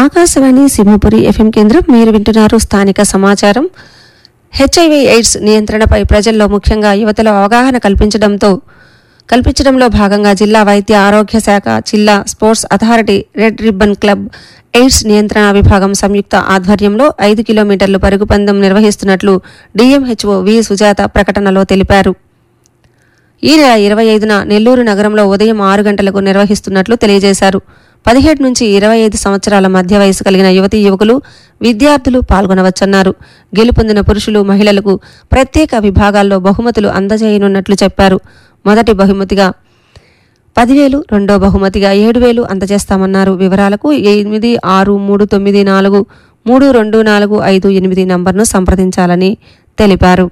Akashvani Simhapuri FM కేంద్రం మీరు వింటున్నారు స్థానిక సమాచారం హెచ్ఐవి ఎయిడ్స్ నియంత్రణపై ప్రజల్లో ముఖ్యంగా యువతలో అవగాహన కల్పించడంతో కల్పించడంలో భాగంగా జిల్లా వైద్య ఆరోగ్య శాఖ జిల్లా sports authority red ribbon club AIDS నియంత్రణ విభాగం సంయుక్త ఆధ్వర్యంలో ఐదు కిలోమీటర్లు పరుగు పందెం నిర్వహిస్తున్నట్లు డీఎంహెచ్ఓ వి సుజాత ప్రకటనలో తెలిపారు ఈ నెల ఇరవై ఐదున నెల్లూరు నగరంలో ఉదయం ఆరు గంటలకు నిర్వహిస్తున్నట్లు తెలియజేశారు పదిహేడు నుంచి ఇరవై ఐదు సంవత్సరాల మధ్య వయసు కలిగిన యువతీ యువకులు విద్యార్థులు పాల్గొనవచ్చన్నారు గెలుపొందిన పురుషులు మహిళలకు ప్రత్యేక విభాగాల్లో బహుమతులు అందజేయనున్నట్లు చెప్పారు మొదటి బహుమతిగా పదివేలు రెండో బహుమతిగా ఏడు వేలు అందజేస్తామన్నారు వివరాలకు ఎనిమిది ఆరు మూడు తొమ్మిది నాలుగు మూడు రెండు నాలుగు ఐదు ఎనిమిది నంబర్ను సంప్రదించాలని తెలిపారు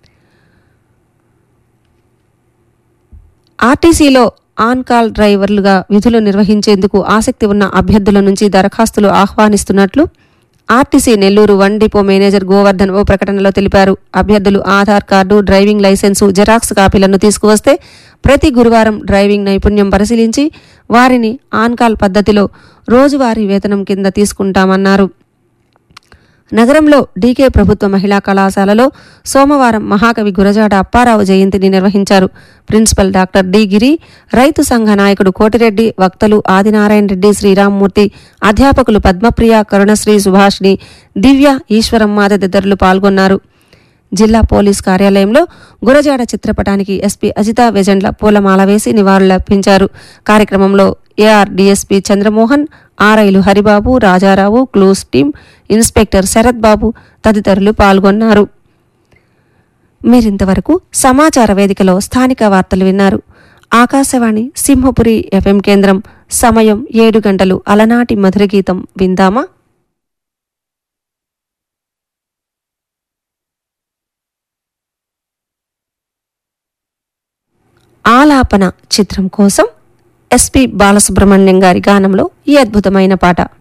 ఆర్టీసీలో ఆన్ కాల్ డ్రైవర్లుగా విధులు నిర్వహించేందుకు ఆసక్తి ఉన్న అభ్యర్థుల నుంచి దరఖాస్తులు ఆహ్వానిస్తున్నట్లు RTC Nellore one depot manager Govardhan ఓ ప్రకటనలో తెలిపారు అభ్యర్థులు Aadhaar card driving licence xerox కాపీలను తీసుకువస్తే ప్రతి గురువారం డ్రైవింగ్ నైపుణ్యం పరిశీలించి వారిని ఆన్ కాల్ పద్ధతిలో రోజువారీ వేతనం కింద తీసుకుంటామన్నారు నగరంలో డీకే ప్రభుత్వ మహిళా కళాశాలలో సోమవారం మహాకవి గురజాడ అప్పారావు జయంతిని నిర్వహించారు ప్రిన్సిపల్ డాక్టర్ డి గిరి రైతు సంఘ నాయకుడు కోటిరెడ్డి వక్తలు ఆదినారాయణ రెడ్డి శ్రీరామ్మూర్తి అధ్యాపకులు పద్మప్రియ కరుణశ్రీ సుభాష్ని దివ్య ఈశ్వరమ్మ తదితరులు పాల్గొన్నారు జిల్లా పోలీస్ కార్యాలయంలో గురజాడ చిత్రపటానికి ఎస్పీ అజితా వెజండ్ల పూలమాల వేసి నివాళులర్పించారు కార్యక్రమంలో ఏఆర్ డీఎస్పీ చంద్రమోహన్ ఆర్ఐలు Haribabu Rajarao clues team inspector Sarath Babu తదితరులు పాల్గొన్నారు మీరింతవరకు సమాచార వేదికలో స్థానిక వార్తలు విన్నారు ఆకాశవాణి సింహపురి ఎఫ్ఎం కేంద్రం సమయం ఏడు గంటలు అలనాటి మధుర గీతం విందామా ఆలాపన చిత్రం కోసం ఎస్పి బాలసుబ్రహ్మణ్యం గారి గానంలో ఈ అద్భుతమైన పాట